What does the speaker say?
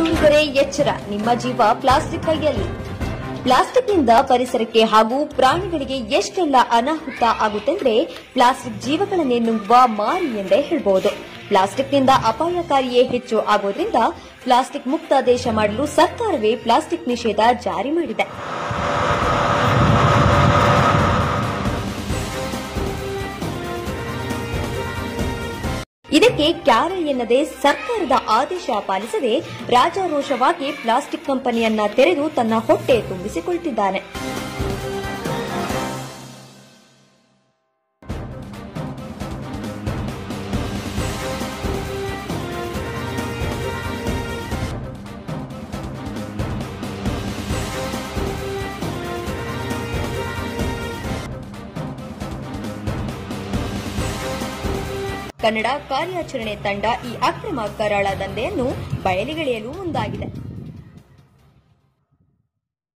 ಕೈತೊಳೆದರೆ ಎಚ್ಚರ ನಿಮ್ಮ ಜೀವ ಪ್ಲಾಸ್ಟಿಕ್ ಕೈಯಲ್ಲಿ ಪ್ಲಾಸ್ಟಿಕ್ನಿಂದ ಪರಿಸರಕ್ಕೆ ಹಾಗೂ ಪ್ರಾಣಿಗಳಿಗೆ ಎಷ್ಟೆಲ್ಲ ಅನಾಹುತ ಆಗುತ್ತೆಂದ್ರೆ ಪ್ಲಾಸ್ಟಿಕ್ ಜೀವಗಳನ್ನೇ ನುಂಗುವ ಮಾರಿ ಎಂದೇ ಹೇಳಬಹುದು ಪ್ಲಾಸ್ಟಿಕ್ನಿಂದ ಅಪಾಯಕಾರಿಯೇ ಹೆಚ್ಚು ಆಗೋದ್ರಿಂದ ಪ್ಲಾಸ್ಟಿಕ್ ಮುಕ್ತ ದೇಶ ಮಾಡಲು ಸರ್ಕಾರವೇ ಪ್ಲಾಸ್ಟಿಕ್ ನಿಷೇಧ ಜಾರಿ ಮಾಡಿದೆ ಇದಕ್ಕೆ ಕ್ಯಾರ ಎನ್ನದೆ ಸರ್ಕಾರದ ಆದೇಶ ಪಾಲಿಸದೆ ರಾಜಾರೋಷವಾಗಿ ಪ್ಲಾಸ್ಟಿಕ್ ಕಂಪನಿಯನ್ನ ತೆರೆದು ತನ್ನ ಹೊಟ್ಟೆ ತುಂಬಿಸಿಕೊಳ್ತಿದ್ದಾನೆ ಕನ್ನಡ ಕಾರ್ಯಾಚರಣೆ ತಂಡ ಈ ಅಕ್ರಮ ಕರಾಳ ದಂಧೆಯನ್ನು ಬಯಲಿಗೆಳೆಯಲು ಮುಂದಾಗಿದೆ